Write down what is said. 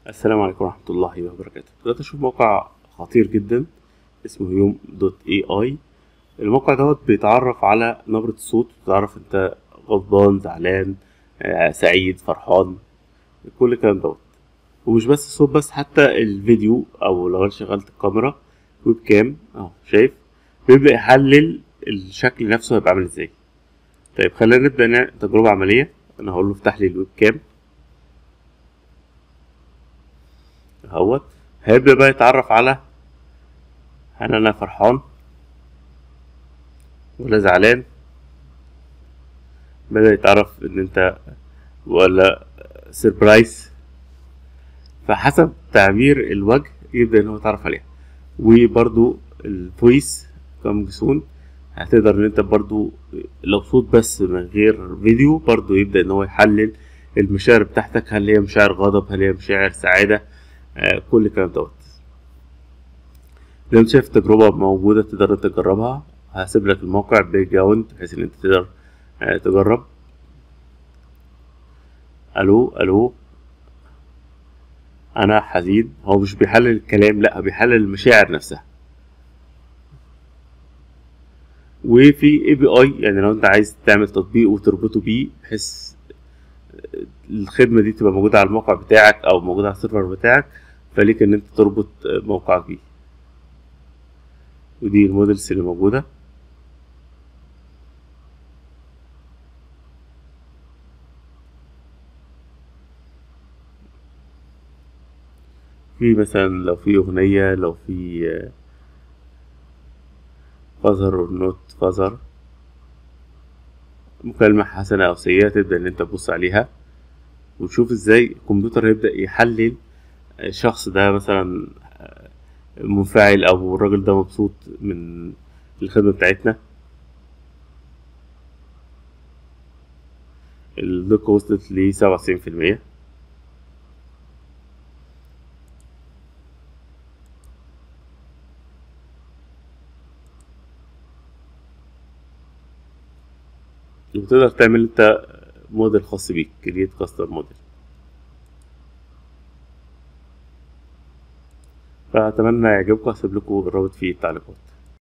السلام عليكم ورحمة الله وبركاته دلوقتي أشوف موقع خطير جدا اسمه يوم دوت اي اي الموقع دوت بيتعرف على نبرة الصوت بيتعرف انت غضبان زعلان آه، سعيد فرحان كل الكلام دوت ومش بس الصوت بس حتى الفيديو او لو انا شغلت الكاميرا ويب كام اهو شايف بيبدأ يحلل الشكل نفسه هيبقى عامل ازاي طيب خلينا نبدأ نعمل تجربة عملية انا هقول له افتح لي الويب كام اهوت هيبدأ بقى يتعرف على هل انا فرحان ولا زعلان بدأ يتعرف ان انت ولا سيربرايز فحسب تعبير الوجه يبدأ ان هو يتعرف عليها وبرضو الفويس كامينج سون هتقدر ان انت برضو لو صوت بس من غير فيديو برضو يبدأ ان هو يحلل المشاعر بتاعتك هل هي مشاعر غضب هل هي مشاعر سعادة آه كل الكلام دوت لو انت شايف تجربة موجودة تقدر انت تجربها هسيب لك الموقع باك جراوند بحيث ان انت تقدر آه تجرب الو الو انا حزين هو مش بيحلل الكلام لا بيحلل المشاعر نفسها وفي اي بي اي يعني لو انت عايز تعمل تطبيق وتربطه بيه بحيث الخدمة دي تبقى موجودة على الموقع بتاعك او موجودة على السيرفر بتاعك فليك ان انت تربط موقعك بيه ودي المودلز اللي موجودة في مثلا لو في أغنية لو في فازر اور نوت فازر مكالمة حسنة أو سيئة تبدأ إن أنت تبص عليها وتشوف إزاي الكمبيوتر هيبدأ يحلل الشخص ده مثلا منفعل أو الراجل ده مبسوط من الخدمة بتاعتنا الدقة وصلت لسبعة وتسعين في المية وتقدر تعمل انت موديل خاص بيك كريت كاستم موديل فأتمنى يعجبكم هسيب لكم الرابط في التعليقات